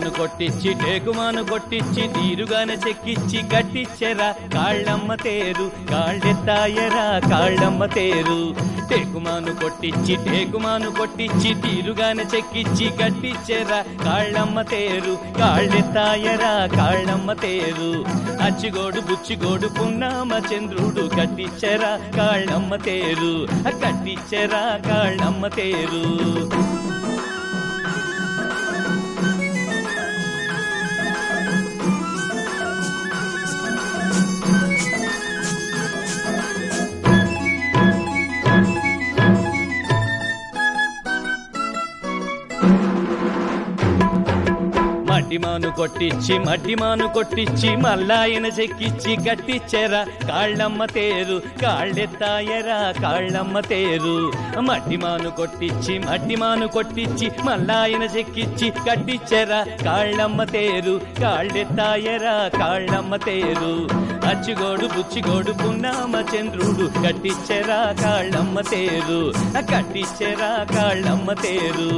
తాటిమాను కొట్టిచ్చి టేకుమాను కొట్టిచ్చి తీరుగానే చెక్కిచ్చి కట్టిచ్చెరా కాళ్ళమ్మ తేరు కాళ్ళెత్తాయరా కాళ్ళమ్మ తేరు టేకుమాను కొట్టిచ్చి టేకుమాను కొట్టిచ్చి తీరుగానే చెక్కిచ్చి కట్టిచ్చెరా కాళ్ళమ్మ తేరు కాళ్ళెత్తాయరా కాళ్ళమ్మ తేరు అచ్చిగోడు బుచ్చిగోడు పున్నామ చంద్రుడు కట్టిచ్చెరా కాళ్ళమ్మ తేరు కట్టిచ్చెరా కాళ్ళమ్మ తేరు మడ్డిమాను కొట్టిచ్చి మడ్డిమాను కొట్టిచ్చి మల్లాయన చెక్కిచ్చి కట్టిచ్చెరా కాళ్ళమ్మ తేరు కాళ్ళెత్తాయరా కాళ్ళమ్మ తేరు మడ్డిమాను కొట్టిచ్చి మడ్డిమాను కొట్టిచ్చి మల్లాయన చెక్కిచ్చి కట్టిచ్చెరా కాళ్ళమ్మ తేరు కాళ్ళెత్తాయరా కాళ్ళమ్మ తేరు అచ్చిగోడు బుచ్చిగోడు పున్నామ చంద్రుడు కట్టిచ్చెరా కాళ్ళమ్మ తేరు కట్టిచ్చెరా కాళ్ళమ్మ తేరు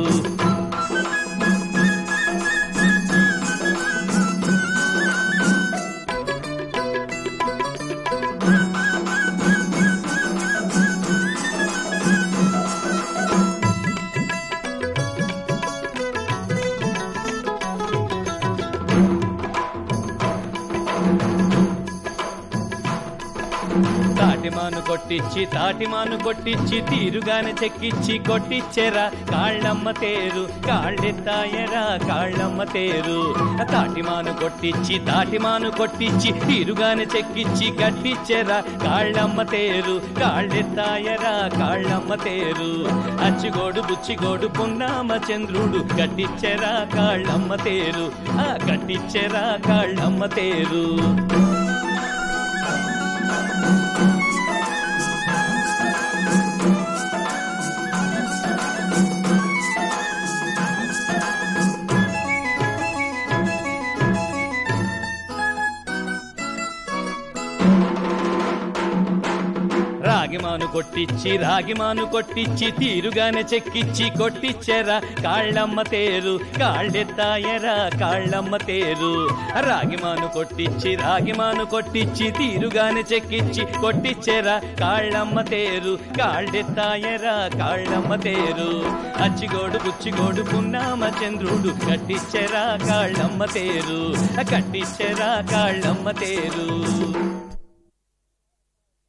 తాటిమాను కొట్టిచ్చి తాటిమాను కొట్టిచ్చి తీరుగానే చెక్కిచ్చి కొట్టిచ్చెరా కాళ్ళమ్మ తేరు కాళ్ళెత్తాయరా కాళ్ళమ్మ తేరు తాటిమాను కొట్టిచ్చి తాటిమాను కొట్టిచ్చి తీరుగానే చెక్కిచ్చి కట్టిచ్చెరా కాళ్ళమ్మ తేరు కాళ్ళెత్తాయరా కాళ్ళమ్మ తేరు అచ్చిగోడు బుచ్చిగోడు పున్నామ చంద్రుడు కట్టిచ్చెరా కాళ్ళమ్మ తేరు ఆ కట్టిచ్చెరా కాళ్ళమ్మ తేరు రాగిమాను కొట్టిచ్చి రాగిమాను కొట్టిచ్చి తీరుగానే చెక్కిచ్చి కొట్టిచ్చెరా కాళ్ళమ్మ తేరు కాళ్ళెత్తాయరా కాళ్ళమ్మ తేరు రాగిమాను కొట్టిచ్చి రాగిమాను కొట్టిచ్చి తీరుగానే చెక్కిచ్చి కొట్టిచ్చెరా కాళ్ళమ్మ తేరు కాళ్ళెత్తాయరా కాళ్ళమ్మ తేరు అచ్చిగోడు బుచ్చిగోడు పున్నామ చంద్రుడు కట్టిచ్చెరా కాళ్ళమ్మ తేరు కట్టిచ్చెరా కాళ్ళమ్మ తేరు